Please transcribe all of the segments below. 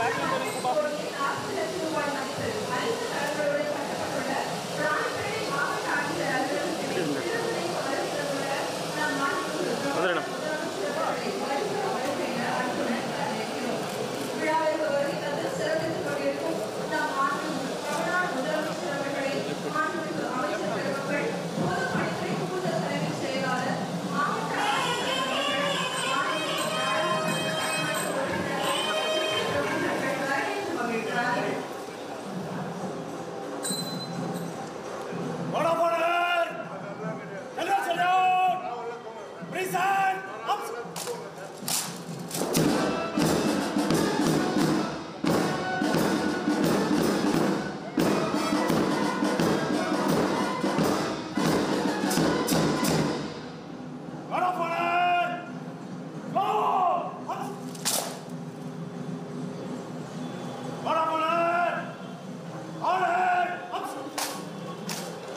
வந்துடுண்ணா Order! Hello, salute! Present! Up! Order for it! Go! Up! Order for it! Order! Up!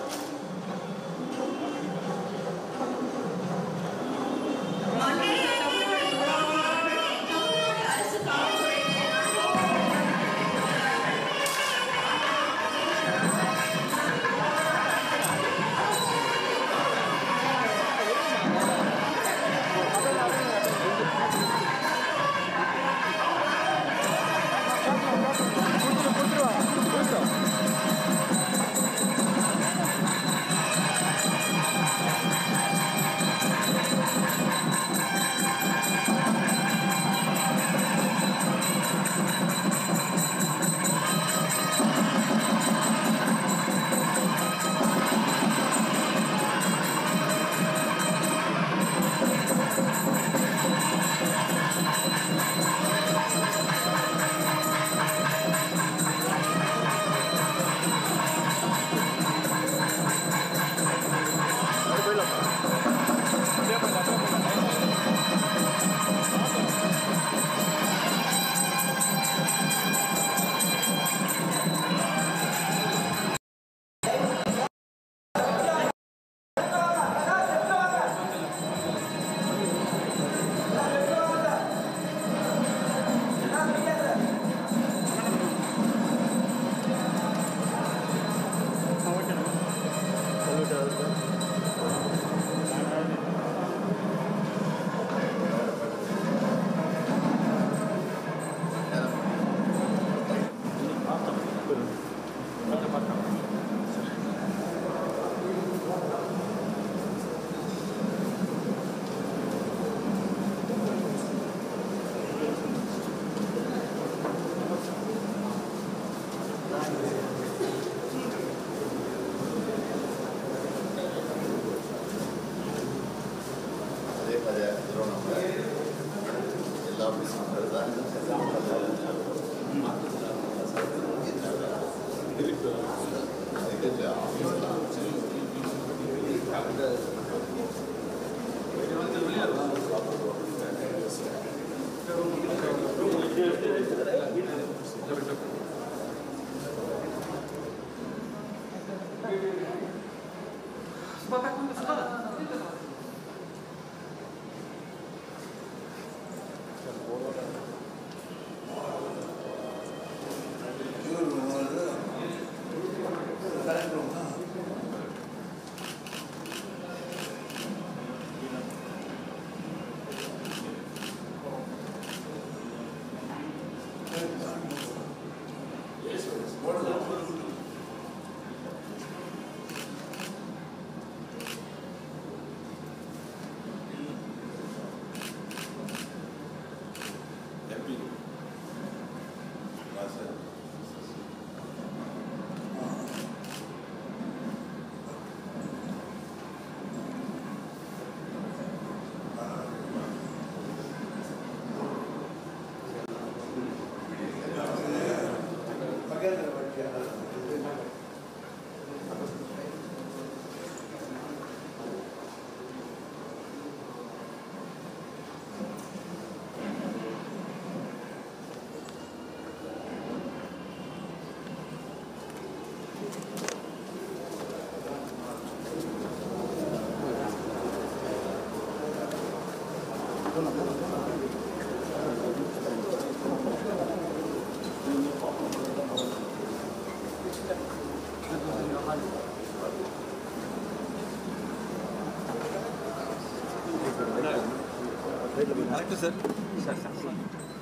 அதே மாதிரி இருக்கிறோம் நம்ம எல்லா ஆஃபீஸும் வருதா இது ஆஃபீஸ்லாம் எப்படி sir correct sir sir sir sir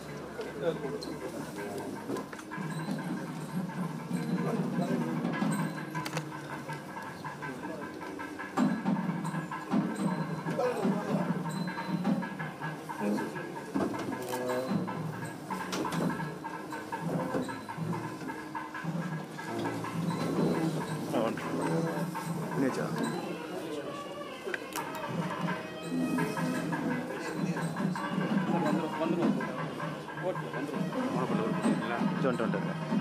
நேச்சா ஜோன் டுவெண்ட்டி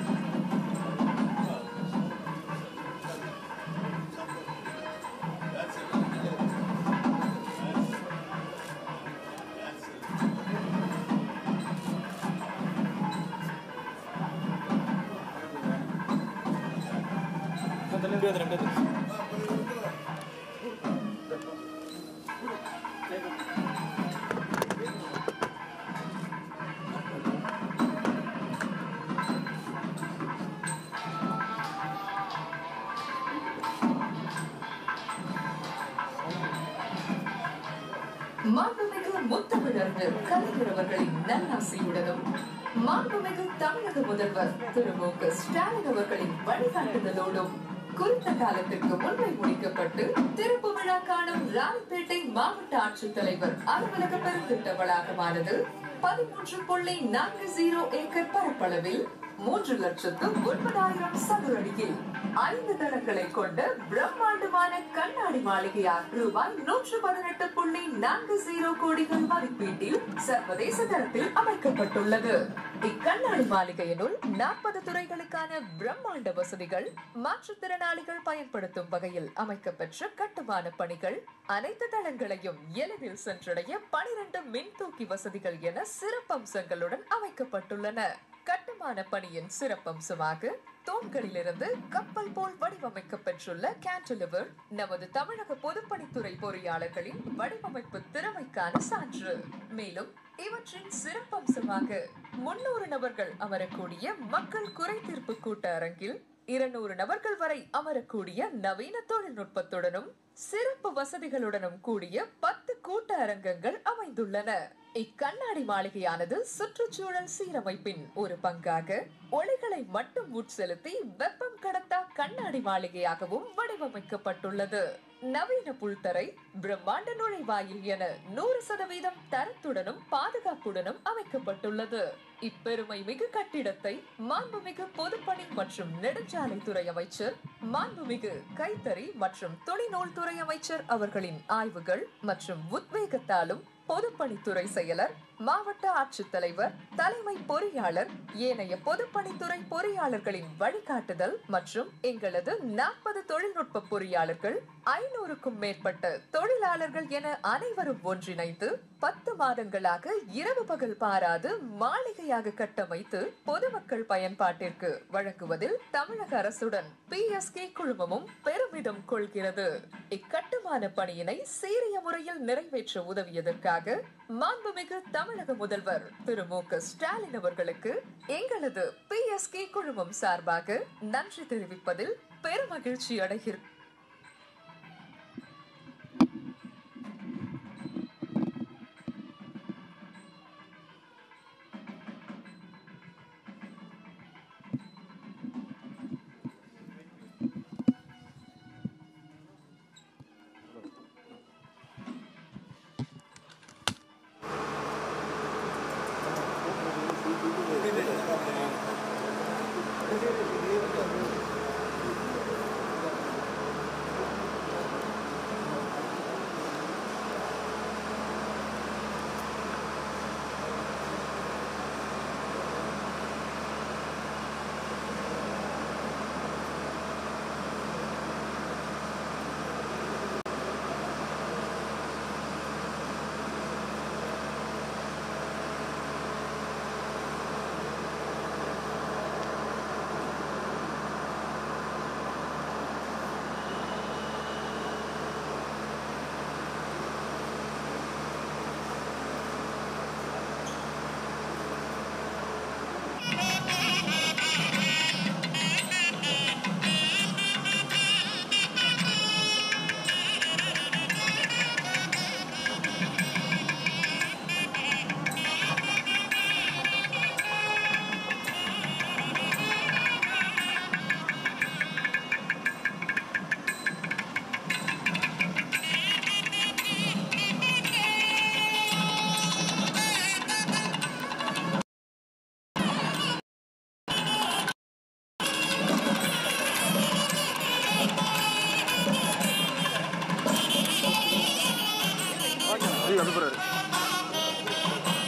மாண்புமிகு முத்தமிழர்கள் கலைஞர் அவர்களின் நல்லாசையுடனும் மாண்புமிகு தமிழக முதல்வர் திரு மு க ஸ்டாலின் அவர்களின் வழிகாட்டுதலோடும் குறித்த காலத்திற்கு முன்பே முடிக்கப்பட்டு திறப்பு விழா காணும் ராணிப்பேட்டை மாவட்ட ஆட்சித்தலைவர் அலுவலக பெருந்திட்ட வளாகமானது பதிமூன்று புள்ளி நான்கு ஜீரோ ஏக்கர் பரப்பளவில் மூன்று லட்சத்து ஒன்பதாயிரம் சதுர அடியில் ஐந்து தளங்களை கொண்ட பிரம்மாண்டமான கண்ணாடி மாளிகையால் ரூபாய் நூற்று பதினெட்டு புள்ளி நான்கு ஜீரோ கோடிகள் மதிப்பீட்டில் சர்வதேச தரத்தில் அமைக்கப்பட்டுள்ளது இக்கண்ணாடி மாளிகையினுள் நாற்பது துறைகளுக்கான பிரம்மாண்ட வசதிகள் மாற்றுத்திறனாளிகள் பயன்படுத்தும் வகையில் அமைக்கப்பெற்ற கட்டுமான பணிகள் அனைத்து தளங்களையும் எளிதில் சென்றடைய பனிரெண்டு மின்தூக்கி வசதிகள் என சிறப்பம்சங்களுடன் அமைக்கப்பட்டுள்ளன கட்டுமான பணியின் சிறப்பம்சமாக தூண்களிலிருந்து கப்பல் போல் வடிவமைக்கப்பெற்றுள்ள கேன்டிலிவர் நமது தமிழக பொதுப்பணித்துறை பொறியாளர்களின் வடிவமைப்பு திறமைக்கான சான்று மேலும் இவற்றின் சிறப்பம்சமாக முன்னூறு நபர்கள் அமரக்கூடிய மக்கள் குறை தீர்ப்பு கூட்ட அரங்கில் இருநூறு நபர்கள் வரை அமரக்கூடிய நவீன தொழில்நுட்பத்துடனும் சிறப்பு வசதிகளுடனும் கூடிய பத்து கூட்ட அரங்கங்கள் அமைந்துள்ளன இக்கண்ணாடி மாளிகையானது சுற்றுச்சூழல் சீரமைப்பின் ஒரு பங்காக ஒளிகளை மட்டும் உட்செலுத்தி வெப்பம் கடத்தா கண்ணாடி மாளிகையாகவும் வடிவமைக்கப்பட்டுள்ளது நவீன புல்தரை பிரம்மாண்ட நுழைவாயில் என நூறு சதவீதம் தரத்துடனும் பாதுகாப்புடனும் அமைக்கப்பட்டுள்ளது இப்பெருமை மிகு கட்டிடத்தை மாண்புமிகு பொதுப்பணி மற்றும் நெடுஞ்சாலைத்துறை அமைச்சர் மாண்புமிகு கைத்தறி மற்றும் துணிநூல் துறை அமைச்சர் அவர்களின் ஆய்வுகள் மற்றும் உத்வேகத்தாலும் பொதுப்பணித்துறை செயலர் மாவட்ட ஆட்சித்தலைவர் தலைமை பொறியாளர் ஏனைய பொதுப்பணித்துறை பொறியாளர்களின் வழிகாட்டுதல் மற்றும் எங்களது நாற்பது தொழில்நுட்ப பொறியாளர்கள் ஐநூறுக்கும் மேற்பட்ட தொழிலாளர்கள் என அனைவரும் ஒன்றிணைந்து பத்து மாதங்களாக இரவு பகல் பாராது மாளிகையாக கட்டமைத்து பொதுமக்கள் பயன்பாட்டிற்கு வழங்குவதில் தமிழக அரசுடன் பி எஸ் கே குழுமமும் பெருமிதம் கொள்கிறது இக்கட்டுமான பணியினை சீரிய முறையில் நிறைவேற்ற உதவியதற்காக மாண்புமிகு தமிழக முதல்வர் திரு மு க ஸ்டாலின் அவர்களுக்கு எங்களது பி எஸ் கே குழுமம் சார்பாக நன்றி தெரிவிப்பதில் பெருமகிழ்ச்சி அடைகிறோம்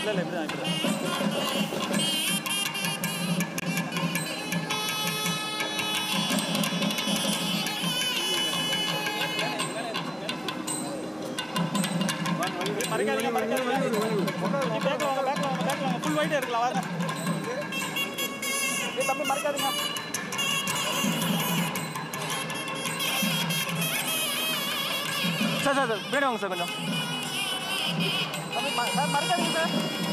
இல்லை இல்லை இப்படி தான் இப்படி தான் மறைக்காதீங்க மறைக்காதீங்க பேக்கில் வாங்க பேக்கில் வாங்க பேக்கில் வாங்க ஃபுல் ஒயிட்டே இருக்கலாம் வாங்க ஏய் தம்பி மறைக்காதீங்க சார் சார் சார் பின்னாடி வாங்க சார் கொஞ்சம் தம்பி ம- சார் மறைக்காதீங்க சார்